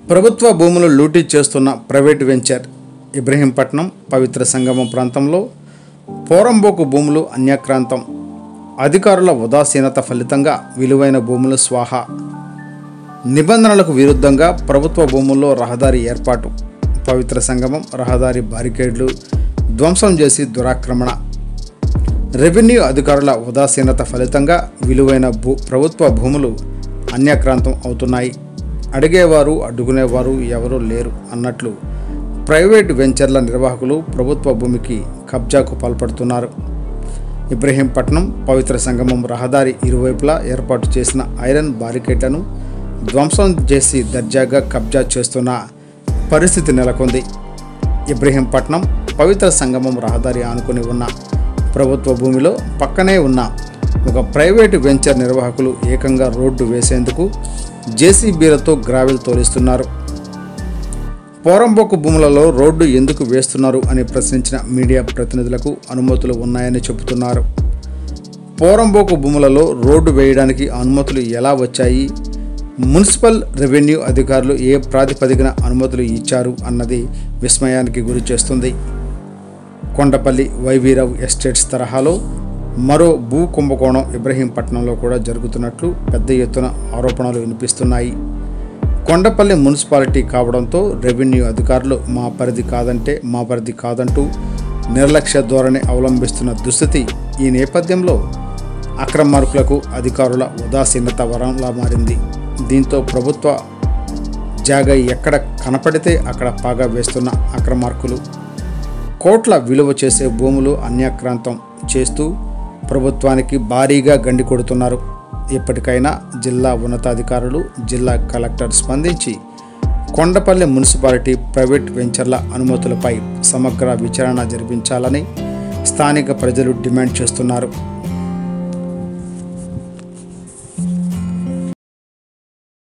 ప్రభుత్వ భూములు లూటీ చేస్తున్న ప్రైవేట్ వెంచర్ ఇబ్రహీంపట్నం పవిత్ర సంగమం ప్రాంతంలో పోరంబోకు భూములు అన్యాక్రాంతం అధికారుల ఉదాసీనత ఫలితంగా విలువైన భూములు స్వాహా నిబంధనలకు విరుద్ధంగా ప్రభుత్వ భూముల్లో రహదారి ఏర్పాటు పవిత్ర సంగమం రహదారి బారికేడ్లు ధ్వంసం చేసి దురాక్రమణ రెవెన్యూ అధికారుల ఉదాసీనత ఫలితంగా విలువైన భూ ప్రభుత్వ భూములు అన్యాక్రాంతం అవుతున్నాయి అడిగేవారు అడ్డుకునేవారు ఎవరూ లేరు అన్నట్లు ప్రైవేట్ వెంచర్ల నిర్వాహకులు ప్రభుత్వ భూమికి కబ్జాకు పాల్పడుతున్నారు ఇబ్రహీంపట్నం పవిత్ర సంగమం రహదారి ఇరువైపులా ఏర్పాటు చేసిన ఐరన్ బారికేట్లను ధ్వంసం చేసి దర్జాగా కబ్జా చేస్తున్న పరిస్థితి నెలకొంది ఇబ్రహీంపట్నం పవిత్ర సంగమం రహదారి ఆనుకుని ఉన్న ప్రభుత్వ భూమిలో పక్కనే ఉన్న ఒక ప్రైవేటు వెంచర్ నిర్వాహకులు ఏకంగా రోడ్డు వేసేందుకు జేసీబీలతో గ్రావెల్ తోలిస్తున్నారు పోరంబోకు భూములలో రోడ్డు ఎందుకు వేస్తున్నారు అని ప్రశ్నించిన మీడియా ప్రతినిధులకు అనుమతులు ఉన్నాయని చెబుతున్నారు పోరంబోకు భూములలో రోడ్డు వేయడానికి అనుమతులు ఎలా వచ్చాయి మున్సిపల్ రెవెన్యూ అధికారులు ఏ ప్రాతిపదికన అనుమతులు ఇచ్చారు అన్నది విస్మయానికి గురి చేస్తుంది కొండపల్లి వైవీరావు ఎస్టేట్స్ తరహాలో మరో భూ కుంభకోణం ఇబ్రహీంపట్నంలో కూడా జరుగుతున్నట్లు పెద్ద ఎత్తున ఆరోపణలు వినిపిస్తున్నాయి కొండపల్లి మున్సిపాలిటీ కావడంతో రెవెన్యూ అధికారులు మా పరిధి కాదంటే మా పరిధి కాదంటూ నిర్లక్ష్య ధోరణి అవలంబిస్తున్న దుస్థితి ఈ నేపథ్యంలో అక్రమార్కులకు అధికారుల ఉదాసీనత వరంలా మారింది దీంతో ప్రభుత్వ జాగా ఎక్కడ కనపడితే అక్కడ పాగా వేస్తున్న అక్రమార్కులు కోట్ల విలువ చేసే భూములు అన్యాక్రాంతం చేస్తూ ప్రభుత్వానికి భారీగా గండి కొడుతున్నారు ఇప్పటికైనా జిల్లా ఉన్నతాధికారులు జిల్లా కలెక్టర్ స్పందించి కొండపల్లి మున్సిపాలిటీ ప్రైవేట్ వెంచర్ల అనుమతులపై సమగ్ర విచారణ జరిపించాలని స్థానిక ప్రజలు డిమాండ్ చేస్తున్నారు